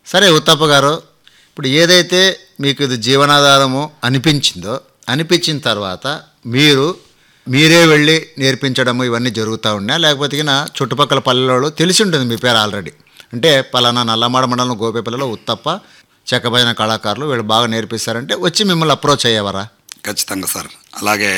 సరే ఉత్తప్ప గారు ఇప్పుడు ఏదైతే మీకు ఇది జీవనాధారము అనిపించిందో అనిపించిన తర్వాత మీరు మీరే వెళ్ళి నేర్పించడము ఇవన్నీ జరుగుతూ ఉన్నాయా లేకపోతే ఇక చుట్టుపక్కల పల్లెల్లో తెలిసి ఉంటుంది మీ పేరు ఆల్రెడీ అంటే పలానా నల్లమాడ మండలం గోపేపల్లిలో ఉత్తప్ప చెక్కబడిన కళాకారులు వీళ్ళు బాగా నేర్పిస్తారంటే వచ్చి మిమ్మల్ని అప్రోచ్ అయ్యేవారా ఖచ్చితంగా సార్ అలాగే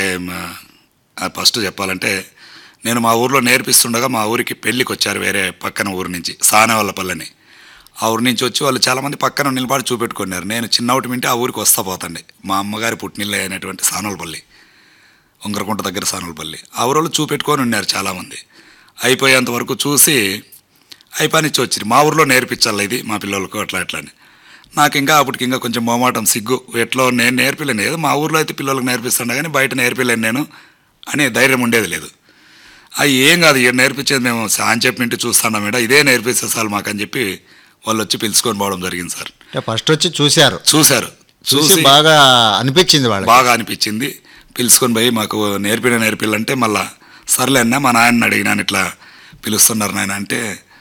ఫస్ట్ చెప్పాలంటే నేను మా ఊర్లో నేర్పిస్తుండగా మా ఊరికి పెళ్ళికి వచ్చారు వేరే పక్కన ఊరు నుంచి సానవల్లపల్లని ఆ ఊరి నుంచి వచ్చి వాళ్ళు చాలామంది పక్కన నిలబడి చూపెట్టుకున్నారు నేను చిన్నవాటి మింటే ఆ ఊరికి వస్తా పోతండి మా అమ్మగారి పుట్టినిల్లు అయినటువంటి సానవలపల్లి ఉంగరకుంట దగ్గర సానవలపల్లి ఆ ఊరోళ్ళు చూపెట్టుకొని ఉన్నారు చాలామంది అయిపోయేంత వరకు చూసి అయిపోయినిచ్చి వచ్చింది మా ఊర్లో నేర్పించాలి ఇది మా పిల్లలకు అట్లా అట్లా అని నాకు ఇంకా అప్పటికి ఇంకా కొంచెం మొమాటం సిగ్గు ఎట్లో నేను నేర్పిలేను ఏదో మా ఊర్లో అయితే పిల్లలకు నేర్పిస్తాను కానీ బయట నేర్పిలేను నేను అని ధైర్యం ఉండేది లేదు అవి ఏం కాదు ఇక్కడ నేర్పించేది మేము అని చెప్పి ఇంటి చూస్తున్నాం మేడం ఇదే నేర్పిస్తే సార్ మాకు అని చెప్పి వాళ్ళు వచ్చి పిలుచుకొని పోవడం జరిగింది సార్ అంటే ఫస్ట్ వచ్చి చూశారు చూశారు చూసి చూసి బాగా అనిపించింది వాళ్ళకి బాగా అనిపించింది పిలుచుకొని పోయి మాకు నేర్పిన నేర్పిల్లంటే మళ్ళా సర్లే అన్న మా నాయన్ని అడిగినాను ఇట్లా పిలుస్తున్నారు నాయన అంటే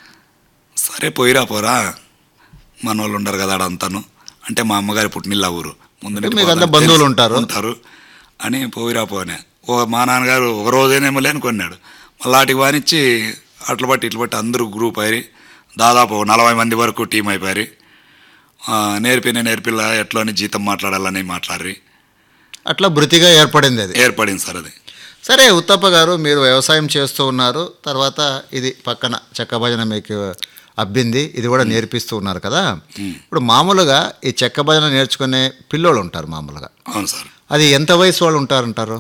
సరే పోయిరా పోరా మన వాళ్ళు ఉండరు కదా ఆడ అంతాను అంటే మా అమ్మగారి పుట్టినిల్లు ఆ ఊరు ముందు నుండి మీకు అంతా పోదాం, బంధువులు తెలుసు, ఉంటారు. ఉంటారు అని పోయిరా పోనే ఓ మా నాన్నగారు ఒక రోజేనేమో లేని కొన్నాడు మళ్ళీ వాటికి వానిచ్చి అట్ల బట్టి ఇట్ల బట్టి అందరూ గ్రూప్ అయ్యి దాదాపు ఒక నలభై మంది వరకు టీం అయిపోయారు ఆ, నేర్పిన నేర్పిల్ల ఎట్లోని జీతం మాట్లాడాలని మాట్లాడి అట్లా భృతిగా ఏర్పడింది అది ఏర్పడింది సార్ అది సరే ఉత్తప్ప గారు మీరు వ్యవసాయం చేస్తూ ఉన్నారు తర్వాత ఇది పక్కన చెక్క భజన మీకు అబ్బింది ఇది కూడా నేర్పిస్తూ ఉన్నారు కదా ఇప్పుడు మామూలుగా ఈ చెక్క భజన నేర్చుకునే పిల్లోళ్ళు ఉంటారు మామూలుగా అవును సార్ అది ఎంత వయసు వాళ్ళు ఉంటారంటారు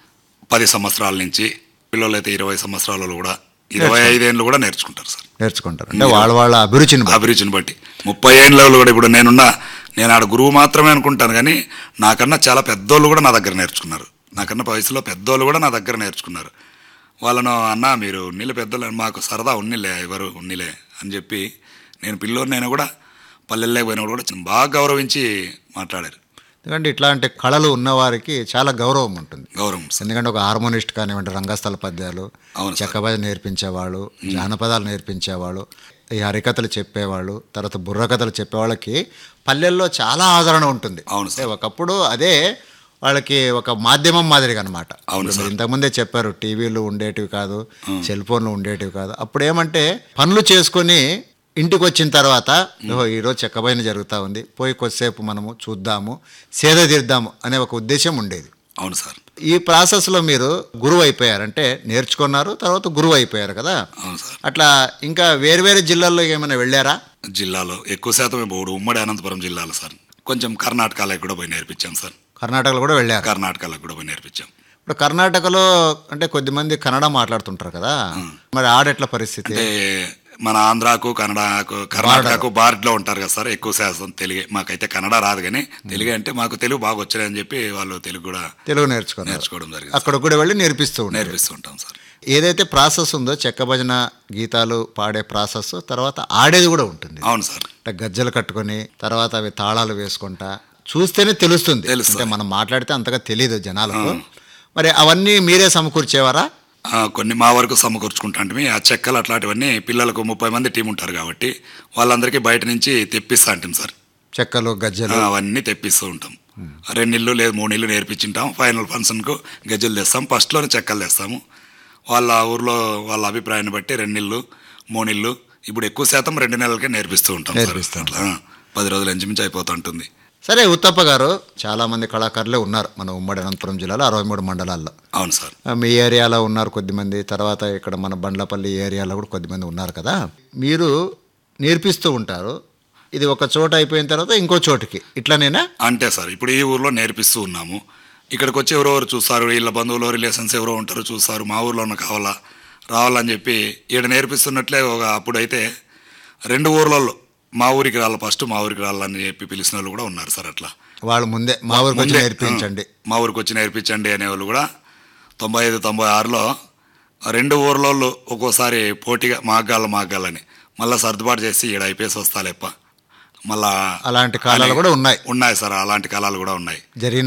పది సంవత్సరాల నుంచి పిల్లలు అయితే ఇరవై సంవత్సరాల వాళ్ళు కూడా ఇరవై ఐదేళ్ళు కూడా నేర్చుకుంటారు సార్ నేర్చుకుంటారు అంటే వాళ్ళ వాళ్ళ అభిరుచిని బట్టి. అభిరుచిని బట్టి ముప్పై ఏళ్ళ వాళ్ళు కూడా ఇప్పుడు నేనున్నా నేను ఆడ గురువు మాత్రమే అనుకుంటాను కానీ నాకన్నా చాలా పెద్దోళ్ళు కూడా నా దగ్గర నేర్చుకున్నారు నాకన్నా వయసులో పెద్దోళ్ళు కూడా నా దగ్గర నేర్చుకున్నారు వాళ్ళను అన్న మీరు ఉన్నిలే పెద్దలు మాకు సరదా ఉన్నిలే ఎవరు ఉన్నిలే అని చెప్పి నేను పిల్లోడినైనా కూడా పల్లెల్లో పోయినప్పుడు కూడా బాగా గౌరవించి మాట్లాడారు ఎందుకంటే ఇట్లాంటి కళలు ఉన్నవారికి చాలా గౌరవం ఉంటుంది గౌరవం సార్ ఎందుకంటే ఒక హార్మోనిస్ట్ కానివ్వండి రంగస్థల పద్యాలు అవును సార్. చెక్క భజన నేర్పించేవాళ్ళు జానపదాలు నేర్పించేవాళ్ళు ఈ హరికథలు చెప్పేవాళ్ళు తర్వాత బుర్రకథలు చెప్పేవాళ్ళకి పల్లెల్లో చాలా ఆదరణ ఉంటుంది అవును అంటే ఒకప్పుడు అదే వాళ్ళకి ఒక మాధ్యమం మాదిరిగా అనమాట అవును మీరు ఇంతకుముందే చెప్పారు టీవీలు ఉండేటివి కాదు సెల్ ఫోన్లు ఉండేటివి కాదు అప్పుడు ఏమంటే పనులు చేసుకొని ఇంటికి వచ్చిన తర్వాత ఓహో ఈరోజు చెక్కబైన జరుగుతూ ఉంది పోయి కొద్దిసేపు మనము చూద్దాము సేద తీద్దాము అనే ఒక ఉద్దేశం ఉండేది అవును సార్ ఈ ప్రాసెస్లో మీరు గురువు అయిపోయారంటే నేర్చుకున్నారు తర్వాత గురువు అయిపోయారు కదా అవును సార్ అట్లా ఇంకా వేరు వేరే జిల్లాల్లో ఏమైనా వెళ్ళారా జిల్లాలో ఎక్కువ శాతం ఇప్పుడు ఉమ్మడి అనంతపురం జిల్లాలో సార్ కొంచెం కర్ణాటకలో కూడా పోయి నేర్పించాం సార్ కర్ణాటకలో కూడా వెళ్ళారు కర్ణాటకలో కూడా పోయి నేర్పించాం ఇప్పుడు కర్ణాటకలో అంటే కొద్దిమంది కన్నడ మాట్లాడుతుంటారు కదా మరి ఆడెట్ల పరిస్థితి అంటే మన ఆంధ్రాకు కన్నడకు కర్ణాటకకు బార్డ్లో ఉంటారు కదా సార్ ఎక్కువ శాతం తెలుగే మాకైతే కన్నడ రాదు కానీ తెలుగు అంటే మాకు తెలుగు బాగా వచ్చాయని చెప్పి వాళ్ళు తెలుగు కూడా తెలుగు నేర్చుకున్నారు నేర్చుకోవడం జరిగింది అక్కడ కూడా వెళ్ళి నేర్పిస్తూ ఉన్నారు నేర్పిస్తుంటాం సార్ ఏదైతే ప్రాసెస్ ఉందో చెక్క భజన గీతాలు పాడే ప్రాసెస్ తర్వాత ఆడేది కూడా ఉంటుంది అవును సార్ అంటే గజ్జలు కట్టుకొని తర్వాత అవి తాళాలు వేసుకుంటా చూస్తేనే తెలుస్తుంది తెలుస్తుంది. అంటే మనం మాట్లాడితే అంతగా తెలియదు జనాలకు మరి అవన్నీ మీరే సమకూర్చేవారా ఆ, కొన్ని మా వరకు సమకూర్చుకుంటాంటిమి ఆ చెక్కలు అట్లాంటివన్నీ పిల్లలకు ముప్పై మంది టీం ఉంటారు కాబట్టి వాళ్ళందరికీ బయట నుంచి తెప్పిస్తా అంటాం సార్ చెక్కలు గజ్జలు ఆ, అవన్నీ తెప్పిస్తూ ఉంటాం రెండు ఇల్లు లేదు మూడు ఇల్లు నేర్పించుంటాం ఫైనల్ ఫంక్షన్కు గజ్జలు తెస్తాం ఫస్ట్లోనే చెక్కలు తెస్తాము వాళ్ళ ఊర్లో వాళ్ళ అభిప్రాయాన్ని బట్టి రెండు ఇల్లు మూడు ఇల్లు ఇప్పుడు ఎక్కువ శాతం రెండు నెలలకే నేర్పిస్తూ ఉంటాం సార్. నేర్పిస్తాం. అట్లా ఆ, పది రోజులు ఎంచుమించి అయిపోతుంటుంది సరే ఉత్తప్ప గారు చాలా మంది కళాకారులే ఉన్నారు మన ఉమ్మడి అనంతపురం జిల్లాలో అరవై మూడు మండలాల్లో అవును సార్ ఆ, మీ ఏరియాలో ఉన్నారు కొద్దిమంది తర్వాత ఇక్కడ మన బండ్లపల్లి ఏరియాలో కూడా కొద్దిమంది ఉన్నారు కదా మీరు నేర్పిస్తూ ఉంటారు ఇది ఒక చోట అయిపోయిన తర్వాత ఇంకో చోటుకి ఇట్లానేనా అంతే సార్ ఇప్పుడు ఈ ఊర్లో నేర్పిస్తూ ఉన్నాము ఇక్కడికి వచ్చి ఎవరెవరు చూస్తారు వీళ్ళ బంధువులు రిలేషన్స్ ఎవరో ఉంటారు చూస్తారు మా ఊర్లో ఉన్న కావాలా రావాలని చెప్పి ఈడ నేర్పిస్తున్నట్లే ఒక అప్పుడైతే రెండు ఊర్లలో మా ఊరికి రాళ్ళ ఫస్ట్ మా ఊరికి రాళ్ళని చెప్పి పిలిచిన వాళ్ళు కూడా ఉన్నారు సార్ అట్లా వాళ్ళు ముందే మా ఊరికి వచ్చి ముందే, నేర్పించండి ఆ, మా ఊరికి వచ్చి నేర్పించండి అనేవాళ్ళు కూడా తొంభై ఐదు తొంభై ఆరులో రెండు ఊర్లలో ఒక్కోసారి పోటీగా మాగ్గాల మాగ్గాలని మళ్ళీ సర్దుబాటు చేసి ఈడ అయిపోయేసి వస్తాలేప్ప మళ్ళా అలాంటి కాలాలు కూడా ఉన్నాయి ఉన్నాయి సార్ అలాంటి కాలాలు కూడా ఉన్నాయి జరిగిన